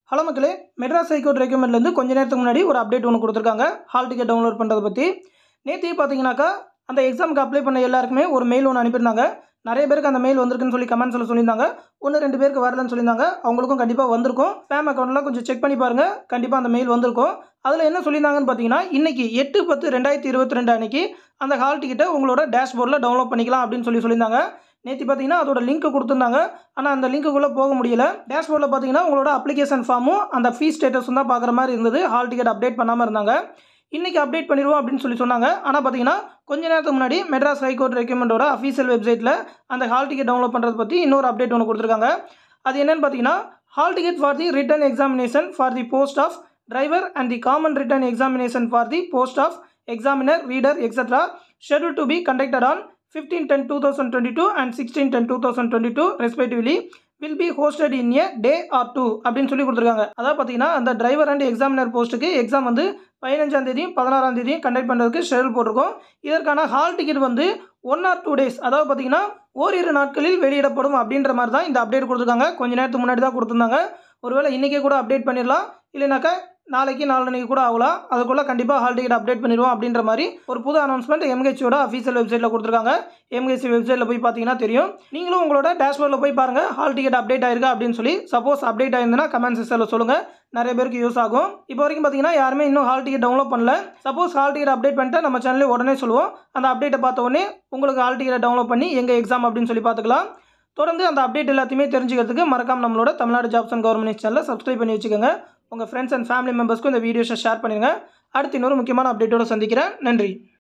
hello மக்களே Madras high court ரெக்கமெண்ட்லேருந்து கொஞ்ச நேரத்துக்கு முன்னாடி ஒரு அப்டேட் ஒன்று கொடுத்துருக்காங்க ஹால் டிக்கெட் டவுன்லோட் பண்ணுறதை பற்றி நேற்று பார்த்தீங்கன்னாக்கா அந்த எக்ஸாமுக்கு அப்ளை பண்ண எல்லாருக்குமே ஒரு மெயில் ஒன்று அனுப்பியிருந்தாங்க நிறைய பேருக்கு அந்த மெயில் வந்திருக்குன்னு சொல்லி கமெண்ட்ஸில் சொல்லியிருந்தாங்க ஒன்று ரெண்டு பேருக்கு வரலன்னு சொல்லியிருந்தாங்க அவங்களுக்கும் கண்டிப்பாக வந்திருக்கும் ஸ்பேம் அக்கௌண்ட்லாம் கொஞ்சம் செக் பண்ணி பாருங்கள் கண்டிப்பாக அந்த மெயில் வந்திருக்கும் அதில் என்ன சொல்லியிருந்தாங்கன்னு பார்த்தீங்கன்னா இன்றைக்கி எட்டு பத்து ரெண்டாயிரத்தி இருபத்தி ரெண்டு அன்னைக்கு அந்த ஹால் டிக்கெட்டை உங்களோட டேஷ்போர்டில் டவுன்லோட் பண்ணிக்கலாம் அப்படின்னு சொல்லி சொல்லியிருந்தாங்க நேற்று பார்த்தீங்கன்னா அதோட லிங்க் கொடுத்துருந்தாங்க ஆனால் அந்த லிங்க்குள்ளே போக முடியல டேஷ்போர்டில் பார்த்தீங்கன்னா உங்களோட அப்ளிகேஷன் ஃபார்மும் அந்த ஃபீஸ் ஸ்டேட்டஸும் தான் பார்க்குற மாதிரி இருந்தது ஹால் டிக்கெட் அப்டேட் பண்ணாமல் இருந்தாங்க இன்றைக்கி அப்டேட் பண்ணிடுவோம் அப்படின்னு சொல்லி சொன்னாங்க ஆனால் பார்த்தீங்கன்னா கொஞ்ச நேரத்துக்கு முன்னாடி மெட்ராஸ் ஹைகோர்ட் ரெக்கமெண்டோட அஃபீஷியல் வெப்சைட்டில் அந்த ஹால் டிக்கெட் டவுன்லோட் பண்ணுறது பற்றி இன்னொரு அப்டேட் ஒன்று கொடுத்துருக்காங்க அது என்னன்னு பார்த்தீங்கன்னா hall ticket for the written examination for the post of driver and the common written examination for the post of examiner reader etcetera schedule to be conducted on fifteen ten two thousand twenty two and sixteen ten two thousand twenty two respectively will be hosted in a day or two அப்படின்னு சொல்லி கொடுத்துருக்காங்க அதாவது பார்த்தீங்கன்னா அந்த driver and examiner போஸ்ட்டுக்கு exam வந்து பதினஞ்சாம் தேதியும் பதினாறாம் தேதியும் கண்டக்ட் பண்ணுறதுக்கு ஷெடியூல் போட்டிருக்கோம் இதற்கான ஹால் டிக்கெட் வந்து ஒன் ஆர் டூ டேஸ் அதாவது பார்த்தீங்கன்னா ஓரிரு நாட்களில் வெளியிடப்படும் அப்படின்ற மாதிரி தான் இந்த அப்டேட் கொடுத்துருக்காங்க கொஞ்ச நேரத்துக்கு முன்னாடி தான் கொடுத்துருந்தாங்க ஒருவேளை இன்றைக்கே கூட அப்டேட் பண்ணிடலாம் இல்லைனாக்கா நாளைக்கு நாளன்னைக்கு கூட ஆகலாம் அதுக்குள்ளே கண்டிப்பாக ஹால் டிக்கெட் அப்டேட் பண்ணிடுவோம் அப்படின்ற மாதிரி ஒரு புது அனௌன்ஸ்மெண்ட் எம்ஹெச்சோட அஃபீஷியல் வெப்சைட்டில் கொடுத்துருக்காங்க எம்ஹெச்சி வெப்சைட்டில் போய் பார்த்தீங்கன்னா தெரியும் நீங்களும் உங்களோட டேஷ்போர்டில் போய் பாருங்கள் ஹால் டிக்கெட் அப்டேட் ஆயிருக்கா அப்படின்னு சொல்லி சப்போஸ் அப்டேட் ஆயிருந்தனா கமெண்ட் செக்ஷனில் சொல்லுங்கள் நிறைய பேருக்கு யூஸ் ஆகும் இப்போ வரைக்கும் பார்த்தீங்கன்னா யாருமே இன்னும் ஹால் டிக்கெட் டவுன்லோட் பண்ணல சப்போஸ் ஹால் டிக்கெட் அப்டேட் பண்ணிட்டு நம்ம சேனலே உடனே சொல்லுவோம் அந்த அப்டேட்டை பார்த்த உடனே உங்களுக்கு ஹால் டிக்கெட் டவுன்லோட் பண்ணி எங்கள் எக்ஸாம் அப்படின்னு சொல்லி பார்த்துக்கலாம் தொடர்ந்து அந்த அப்டேட் எல்லாத்தையுமே தெரிஞ்சுக்கிறதுக்கு மறக்காம நம்மளோட தமிழ்நாடு ஜாப்ஸ் அண்ட் கவர்மெண்ட் சேனலை சப்ஸ்கிரைப் பண்ணி வச்சுக்கோங்க உங்கள் ஃப்ரெண்ட்ஸ் அண்ட் ஃபேமிலி மெம்பர்ஸ்க்கும் இந்த வீடியோஸை ஷேர் பண்ணுங்கள் அடுத்து இன்னொரு முக்கியமான அப்டேட்டோட சந்திக்கிறேன் நன்றி